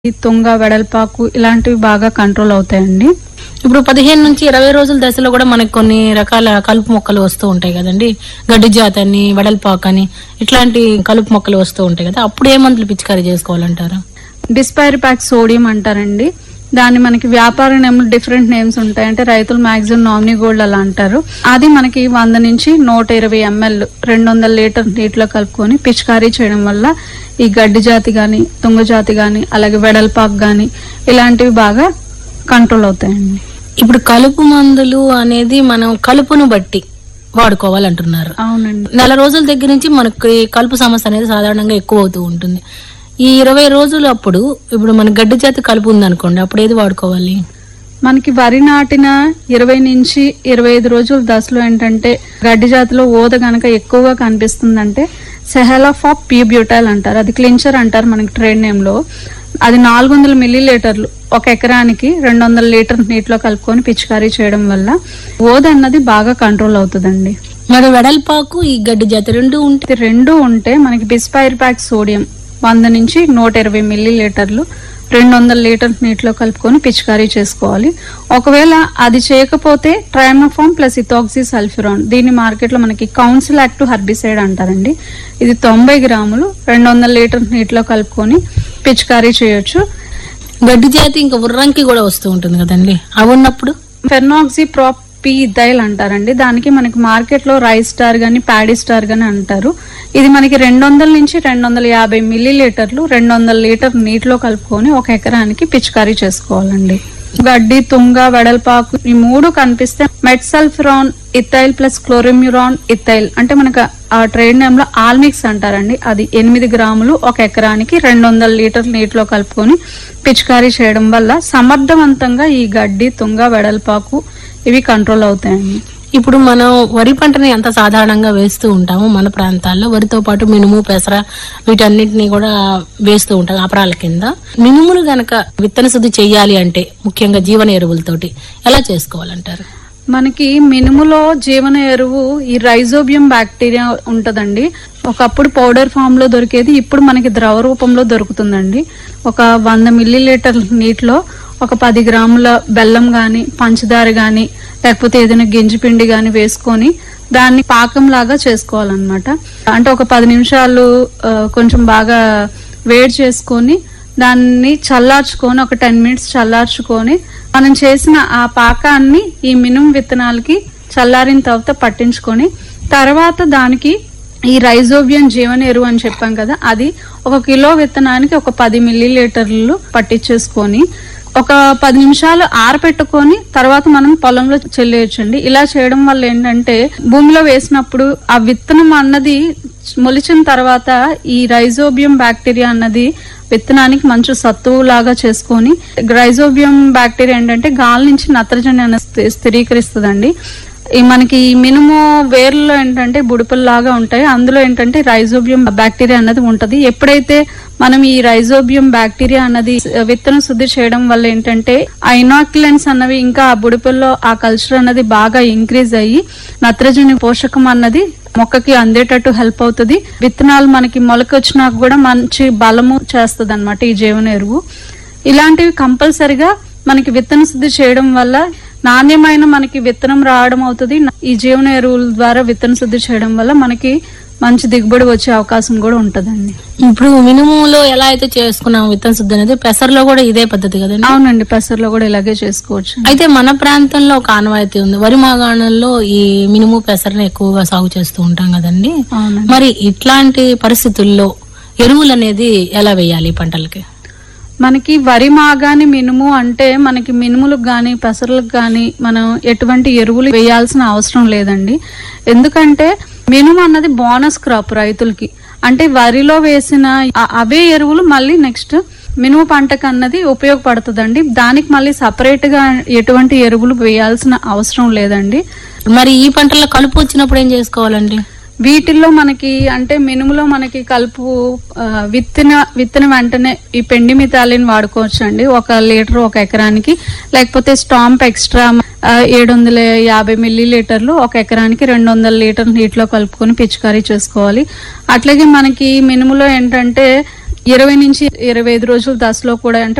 ఈ తుంగ వెడల్పాకు ఇలాంటివి బాగా కంట్రోల్ అవుతాయండి ఇప్పుడు పదిహేను నుంచి ఇరవై రోజుల దశలో కూడా మనకి కొన్ని రకాల కలుపు మొక్కలు వస్తూ ఉంటాయి కదండి గడ్డి జాతి అని వెడల్పాకు అని ఇట్లాంటి కలుపు మొక్కలు వస్తూ ఉంటాయి కదా అప్పుడు ఏ మందులు పిచికారీ చేసుకోవాలంటారు డిస్పైరిపాక్ సోడియం అంటారండి దాన్ని మనకి వ్యాపార నేమ్లు డిఫరెంట్ నేమ్స్ ఉంటాయి అంటే రైతులు మాక్సిమం నామినీ గోల్డ్ అలా అంటారు అది మనకి వంద నుంచి నూట ఇరవై ఎంఎల్ రెండు వందల లీటర్ నీటిలో కలుపుకొని పిచికారీ చేయడం వల్ల ఈ గడ్డి జాతి గాని తుంగ జాతి గాని అలాగే వెడల్పాకు గాని ఇలాంటివి బాగా కంట్రోల్ అవుతాయండి ఇప్పుడు కలుపు మందులు అనేది మనం కలుపును బట్టి వాడుకోవాలంటున్నారు అవునండి నెల రోజుల దగ్గర నుంచి మనకి కలుపు సమస్య అనేది సాధారణంగా ఎక్కువ అవుతూ ఉంటుంది ఈ ఇరవై రోజులు అప్పుడు ఇప్పుడు మన గడ్డి జాతి కలుపు ఉందనుకోండి అప్పుడు ఏది వాడుకోవాలి మనకి వరి నాటిన ఇరవై నుంచి ఇరవై ఐదు రోజుల దశలో ఏంటంటే గడ్డి జాతిలో ఓద గనక ఎక్కువగా కనిపిస్తుందంటే సెహలాఫాప్ ప్యూబ్యూటైల్ అంటారు అది క్లించర్ అంటారు మనకి ట్రేడ్ నేమ్ లో అది నాలుగు వందల మిల్లీ లీటర్లు ఒక ఎకరానికి రెండు వందల లీటర్ నీటిలో కలుపుకొని పిచికారీ చేయడం వల్ల ఓద అన్నది బాగా కంట్రోల్ అవుతుందండి మరి వెడల్పాకు ఈ గడ్డి జాతి రెండు ఉంటే ఇది రెండు ఉంటే మనకి బిస్పైర్ ప్యాక్ సోడియం వంద నుంచి నూట ఇరవై మిల్లీ లీటర్లు రెండు వందల లీటర్ నీటిలో కలుపుకొని పిచికారీ చేసుకోవాలి ఒకవేళ అది చేయకపోతే ట్రైమోఫామ్ ప్లస్ ఇథాక్సీ సల్ఫ్యూరాన్ దీని మార్కెట్లో మనకి కౌన్సిల్ యాక్టివ్ హర్బిసైడ్ అంటారండి ఇది తొంభై గ్రాములు రెండు వందల లీటర్ నీటిలో కలుపుకొని పిచికారీ చేయొచ్చు గడ్డి జాతి ఇంకా ఉర్రంకి కూడా వస్తూ ఉంటుంది కదండి అవి ఉన్నప్పుడు ఫెర్నాక్సీ ప్రాప్ పీ ఇథైల్ అంటారండి దానికి మనకి మార్కెట్ లో రైస్ స్టార్ గాని ప్యాడీ స్టార్ గాని అంటారు ఇది మనకి రెండు వందల నుంచి రెండు వందల యాభై మిల్లీ లీటర్లు రెండు వందల లీటర్ నీటిలో కలుపుకొని ఒక ఎకరానికి పిచికారీ చేసుకోవాలండి గడ్డి తుంగ వెడల్పాకు ఈ మూడు కనిపిస్తే metsulfuron ethyl plus chlorimuron ethyl అంటే మనకు ఆ ట్రేడ్ నేమ్ లో ఆల్మిక్స్ అంటారండి అది ఎనిమిది గ్రాములు ఒక ఎకరానికి రెండు వందల లీటర్ నీటిలో కలుపుకొని పిచికారీ చేయడం వల్ల సమర్థవంతంగా ఈ గడ్డి తుంగ వెడల్పాకు ఇవి కంట్రోల్ అవుతాయండి ఇప్పుడు మనం వరి పంటని ఎంత సాధారణంగా వేస్తూ ఉంటాము మన ప్రాంతాల్లో వరితో పాటు మినుము పెసర వీటన్నిటిని కూడా వేస్తూ ఉంటాం అపరాల కింద మినుములు గనక విత్తన శుద్ధి చెయ్యాలి అంటే ముఖ్యంగా జీవన ఎరువులతోటి ఎలా చేసుకోవాలంటారు మనకి మినుములో జీవన ఎరువు ఈ రైజోబియం బ్యాక్టీరియా ఉంటదండి ఒకప్పుడు పౌడర్ ఫామ్ లో దొరికేది ఇప్పుడు మనకి ద్రవ రూపంలో దొరుకుతుందండి ఒక వంద మిల్లీ లీటర్ నీటిలో ఒక పది గ్రాముల బెల్లం గాని పంచదార గాని లేకపోతే ఏదైనా గింజి పిండి గాని వేసుకొని దాన్ని పాకం లాగా చేసుకోవాలన్నమాట అంటే ఒక పది నిమిషాలు ఆ, కొంచెం బాగా వేడి చేసుకొని దాన్ని చల్లార్చుకొని ఒక టెన్ మినిట్స్ చల్లార్చుకొని మనం చేసిన ఆ పాకాన్ని ఈ మినుము విత్తనాలకి చల్లారిన తర్వాత పట్టించుకొని తర్వాత దానికి ఈ రైజోబియం జీవన ఎరువు అని చెప్పాం కదా అది ఒక కిలో విత్తనానికి ఒక పది మిల్లీ లీటర్లు పట్టించేసుకొని ఒక పది నిమిషాలు ఆరపెట్టుకొని తర్వాత మనం పొలంలో చెల్లేయచ్చండి ఇలా చేయడం వల్ల ఏంటంటే భూమిలో వేసినప్పుడు ఆ విత్తనం అన్నది మొలిచిన తర్వాత ఈ రైజోబియం బ్యాక్టీరియా అన్నది విత్తనానికి మంచి సత్తువు లాగా చేసుకొని రైజోబియం బ్యాక్టీరియా ఏంటంటే గాలి నుంచి నత్రజని అనేది స్థిరీకరిస్తుందండి ఈ మనకి ఈ మినుము వేర్లలో ఏంటంటే బుడిపల్లాగా ఉంటాయి అందులో ఏంటంటే రైజోబియం బ్యాక్టీరియా అన్నది ఉంటది ఎప్పుడైతే మనం ఈ రైజోబియం బ్యాక్టీరియా అన్నది విత్తన శుద్ధి చేయడం వల్ల ఏంటంటే ఆ ఇనాక్యులెంట్స్ అన్నవి ఇంకా ఆ బుడిపల్లో ఆ కల్చర్ అన్నది బాగా ఇంక్రీజ్ అయ్యి నత్రజని పోషకం అన్నది మొక్కకి అందేటట్టు హెల్ప్ అవుతుంది విత్తనాలు మనకి మొలకొచ్చినాక కూడా మంచి బలము చేస్తుంది అనమాట ఈ జీవన ఎరువు ఇలాంటివి కంపల్సరిగా మనకి విత్తన శుద్ధి చేయడం వల్ల నాణ్యమైన మనకి విత్తనం రావడం అవుతుంది ఈ జీవన ఎరువుల ద్వారా విత్తన శుద్ధి చేయడం వల్ల మనకి మంచి దిగుబడి వచ్చే అవకాశం కూడా ఉంటదండి ఇప్పుడు మినుములో ఎలా అయితే చేసుకున్నాం విత్తన శుద్ధి అనేది పెసరలో కూడా ఇదే పద్ధతి కదండి అవునండి పెసర్లో కూడా ఇలాగే చేసుకోవచ్చు అయితే మన ప్రాంతంలో ఒక ఆనవాయితీ ఉంది వరి మాగాణంలో ఈ మినుము పెసరని ఎక్కువగా సాగు చేస్తూ ఉంటాం కదండి అవునండి మరి ఇట్లాంటి పరిస్థితుల్లో ఎరువులు అనేది ఎలా వేయాలి ఈ పంటలకి మనకి వరి మాగాని మినుము అంటే మనకి మినుములకు గాని పెసర్లకు గాని మనం ఎటువంటి ఎరువులు వేయాల్సిన అవసరం లేదండి ఎందుకంటే మినుము అన్నది బోనస్ క్రాప్ రైతులకి అంటే వరిలో వేసిన ఆ- అవే ఎరువులు మళ్ళీ నెక్స్ట్ మినుము పంటకు అన్నది ఉపయోగపడుతుందండి దానికి మళ్ళీ సపరేట్ గా ఎటువంటి ఎరువులు వేయాల్సిన అవసరం లేదండి మరి ఈ పంటల్లో కలుపు వచ్చినప్పుడు ఏం చేసుకోవాలండి వీటిల్లో మనకి అంటే మినుములో మనకి కలుపు ఆ, విత్తన విత్తన వెంటనే ఈ పెండి మితాలిని వాడుకోవచ్చు అండి ఒక లీటర్ ఒక ఎకరానికి లేకపోతే స్టాంప్ ఎక్స్ట్రా ఏడు వందల యాభై మిల్లీ లీటర్లు ఒక ఎకరానికి రెండు వందల లీటర్ నీటిలో కలుపుకొని పిచికారీ చేసుకోవాలి అట్లాగే మనకి మినుములో ఏంటంటే ఇరవై నుంచి ఇరవై ఐదు రోజుల దశలో కూడా అంటే